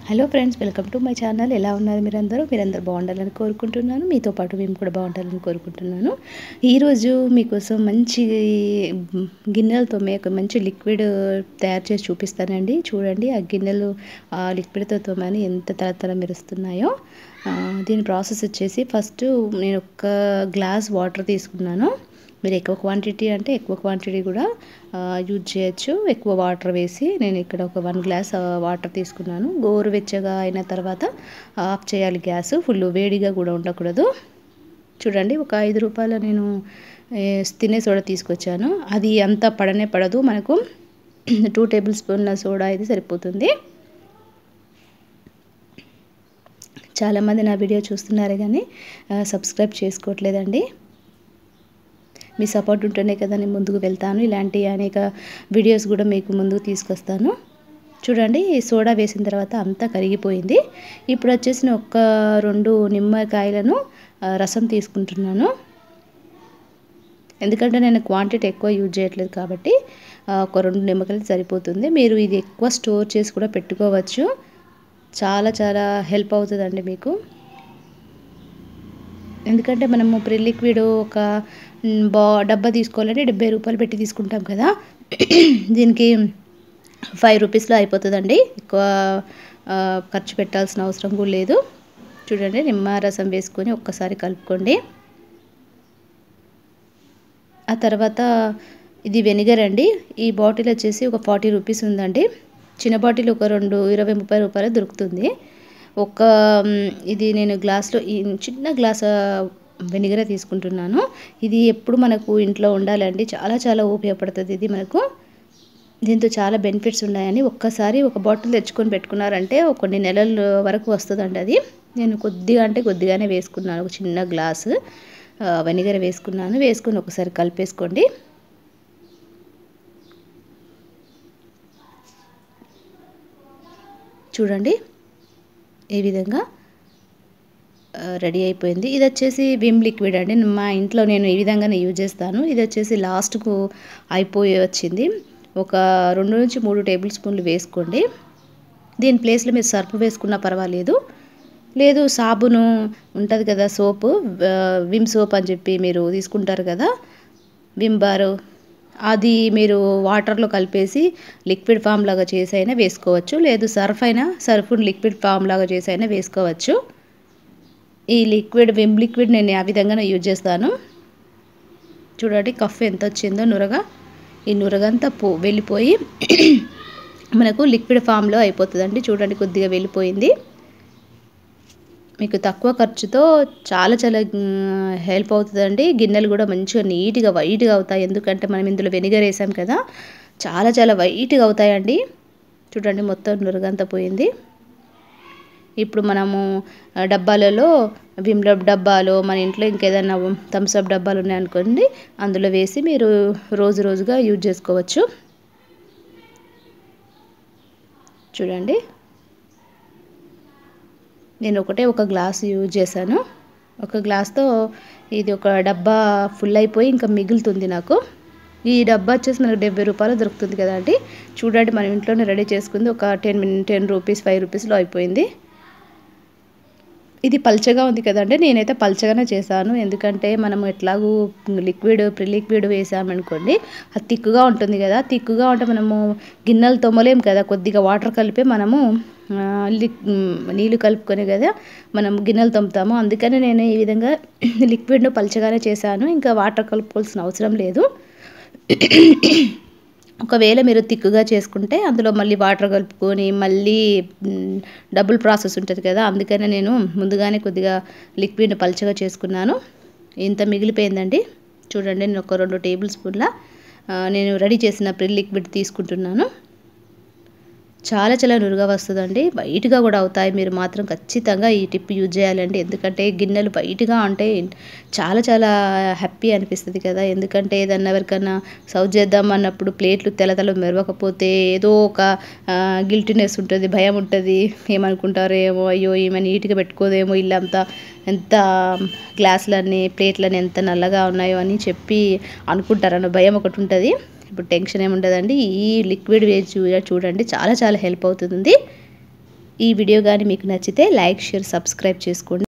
hello friends welcome to my channel ఎలా ఉన్నారు మీరందరూ మీరందరూ బాగుండాలని కోరుకుంటున్నాను మీతో పాటు మేము కూడా బాగుండాలని కోరుకుంటున్నాను ఈరోజు మీకోసం మంచి గిన్నెలతో ఒక మంచి లిక్విడ్ తయారు చేసి చూపిస్తానండి చూడండి ఆ గిన్నెలు ఆ లిక్విడ్తో తోమని ఎంత తరతర మెరుస్తున్నాయో ఆ, దీని ప్రాసెస్ వచ్చేసి ఫస్ట్ నేను ఒక గ్లాస్ వాటర్ తీసుకున్నాను మీరు ఎక్కువ క్వాంటిటీ అంటే ఎక్కువ క్వాంటిటీ కూడా యూజ్ చేయొచ్చు ఎక్కువ వాటర్ వేసి నేను ఇక్కడ ఒక వన్ గ్లాస్ వాటర్ తీసుకున్నాను గోరువెచ్చగా అయిన తర్వాత ఆఫ్ చేయాలి గ్యాస్ ఫుల్ వేడిగా కూడా ఉండకూడదు చూడండి ఒక ఐదు రూపాయల నేను ఏ, తినే సోడా తీసుకొచ్చాను అది అంత పడనే పడదు మనకు టూ టేబుల్ స్పూన్ల సోడా అయితే సరిపోతుంది చాలామంది నా వీడియో చూస్తున్నారు కానీ ఆ, సబ్స్క్రైబ్ చేసుకోవట్లేదండి మీ సపోర్ట్ ఉంటేనే కదా నేను ముందుకు వెళ్తాను ఇలాంటి అనేక వీడియోస్ కూడా మీకు ముందుకు తీసుకొస్తాను చూడండి సోడా వేసిన తర్వాత అంతా కరిగిపోయింది ఇప్పుడు వచ్చేసి నేను ఒక్క రెండు నిమ్మకాయలను ఆ, రసం తీసుకుంటున్నాను ఎందుకంటే నేను క్వాంటిటీ ఎక్కువ యూజ్ చేయట్లేదు కాబట్టి ఆ, ఒక రెండు నిమ్మకాయలు సరిపోతుంది మీరు ఇది ఎక్కువ స్టోర్ చేసి కూడా పెట్టుకోవచ్చు చాలా చాలా హెల్ప్ అవుతుందండి మీకు ఎందుకంటే మనము ప్రీ లిక్విడ్ ఒక మ్, బా డబ్బా తీసుకోవాలంటే డెబ్బై రూపాయలు పెట్టి తీసుకుంటాం కదా దీనికి ఫైవ్ రూపీస్లో అయిపోతుందండి ఎక్కువ ఆ, ఖర్చు పెట్టాల్సిన అవసరం కూడా లేదు చూడండి నిమ్మరసం వేసుకొని ఒక్కసారి కలుపుకోండి ఆ తర్వాత ఇది వెనిగర్ అండి ఈ బాటిల్ వచ్చేసి ఒక ఫార్టీ రూపీస్ ఉందండి చిన్న బాటిల్ ఒక రెండు ఇరవై ముప్పై రూపాయలు దొరుకుతుంది ఒక మ్, ఇది నేను గ్లాస్లో ఈ చిన్న గ్లాస్ వెనిగరే తీసుకుంటున్నాను ఇది ఎప్పుడు మనకు ఇంట్లో ఉండాలండి చాలా చాలా ఉపయోగపడుతుంది ఇది మనకు దీంతో చాలా బెనిఫిట్స్ ఉన్నాయని ఒక్కసారి ఒక బాటిల్ తెచ్చుకొని పెట్టుకున్నారంటే ఒక కొన్ని నెలల వరకు వస్తుందండి అది నేను కొద్దిగా అంటే కొద్దిగానే వేసుకున్నాను ఒక చిన్న గ్లాసు వెనిగర్ వేసుకున్నాను వేసుకొని ఒకసారి కలిపేసుకోండి చూడండి ఈ విధంగా ఆ, రెడీ అయిపోయింది ఇది వచ్చేసి విమ్ లిక్విడ్ అండి మా ఇంట్లో నేను ఈ విధంగానే యూజ్ చేస్తాను ఇది వచ్చేసి లాస్ట్కు అయిపోయి వచ్చింది ఒక రెండు నుంచి మూడు టేబుల్ స్పూన్లు వేసుకోండి దీని ప్లేస్లో మీరు సర్ఫ్ వేసుకున్నా పర్వాలేదు లేదు సాబును ఉంటుంది కదా సోపు ఆ, విమ్ సోప్ అని చెప్పి మీరు తీసుకుంటారు కదా విమ్ బారు అది మీరు వాటర్లో కలిపేసి లిక్విడ్ ఫామ్ లాగా చేసి అయినా వేసుకోవచ్చు లేదు సర్ఫ్ అయినా సర్ఫ్ లిక్విడ్ ఫామ్ లాగా చేసి అయినా వేసుకోవచ్చు ఈ లిక్విడ్ విమ్ లిక్విడ్ నేను ఆ విధంగానే యూజ్ చేస్తాను చూడండి కఫ్ ఎంత వచ్చిందో నురగ ఈ నురగంతా పో వెళ్ళిపోయి మనకు లిక్విడ్ ఫామ్లో అయిపోతుందండి చూడండి కొద్దిగా వెళ్ళిపోయింది మీకు తక్కువ ఖర్చుతో చాలా చాలా మ్, హెల్ప్ అవుతుందండి గిన్నెలు కూడా మంచిగా నీట్గా వైట్గా అవుతాయి ఎందుకంటే మనం ఇందులో వెనిగర్ వేసాం కదా చాలా చాలా వైట్గా అవుతాయండి చూడండి మొత్తం నురగంతా పోయింది ఇప్పుడు మనము ఆ, డబ్బాలలో విమ్లో డబ్బాలో మన ఇంట్లో ఇంకేదైనా థమ్స్అప్ డబ్బాలు ఉన్నాయనుకోండి అందులో వేసి మీరు రోజు రోజుగా యూజ్ చేసుకోవచ్చు చూడండి నేను ఒకటే ఒక గ్లాస్ యూజ్ చేశాను ఒక గ్లాస్తో ఇది ఒక డబ్బా ఫుల్ అయిపోయి ఇంకా మిగులుతుంది నాకు ఈ డబ్బా వచ్చేసి మనకు డెబ్బై రూపాయలు దొరుకుతుంది కదండి చూడండి మనం ఇంట్లోనే రెడీ చేసుకుంది ఒక ten min ten rupees five రూపీస్లో అయిపోయింది ఇది పల్చగా ఉంది కదండి నేనైతే పల్చగానే చేశాను ఎందుకంటే మనం ఎట్లాగూ లిక్విడ్ ప్రీ లిక్విడ్ వేసామనుకోండి అది తిక్కుగా ఉంటుంది కదా తిక్కుగా ఉంటే మనము గిన్నెలు తొమ్మలేం కదా కొద్దిగా వాటర్ కలిపి మనము ఆ, లిక్ మ్, నీళ్ళు కలుపుకొని కదా మనం గిన్నెలు తొమ్ముతాము అందుకని నేను ఈ విధంగా లిక్విడ్ను పల్చగానే చేశాను ఇంకా వాటర్ కలుపుకోవాల్సిన అవసరం లేదు ఒకవేళ మీరు తిక్కుగా చేసుకుంటే అందులో మళ్ళీ వాటర్ కలుపుకొని మళ్ళీ మ్, డబుల్ ప్రాసెస్ ఉంటుంది కదా అందుకనే నేను ముందుగానే కొద్దిగా లిక్విడ్ని పల్చగా చేసుకున్నాను ఇంత మిగిలిపోయిందండి చూడండి నేను ఒక రెండు టేబుల్ స్పూన్ల ఆ, నేను రెడీ చేసిన ప్రీ లిక్విడ్ తీసుకుంటున్నాను చాలా చాలా నురుగా వస్తుందండి వైట్గా కూడా అవుతాయి మీరు మాత్రం ఖచ్చితంగా ఈ టిప్ యూజ్ చేయాలండి ఎందుకంటే గిన్నెలు వైట్గా ఉంటే చాలా చాలా హ్యాపీ అనిపిస్తుంది కదా ఎందుకంటే ఏదన్నా ఎవరికన్నా సర్వ్ చేద్దాం అన్నప్పుడు ప్లేట్లు తెల్లతల మెరవకపోతే ఏదో ఒక గిల్టీనెస్ ఉంటుంది భయం ఉంటుంది ఏమనుకుంటారో ఏమో అయ్యో ఈమె నీట్గా పెట్టుకోదేమో ఇల్లంతా ఎంత గ్లాసులన్నీ ప్లేట్లన్నీ ఎంత నల్లగా ఉన్నాయో అని చెప్పి అనుకుంటారన్న భయం ఒకటి ఉంటుంది ఇప్పుడు టెన్షన్ ఏమి ఉండదండి ఈ లిక్విడ్ వేసి చూ చూడండి చాలా చాలా హెల్ప్ అవుతుంది ఈ వీడియో కానీ మీకు నచ్చితే లైక్ షేర్ సబ్స్క్రైబ్ చేసుకోండి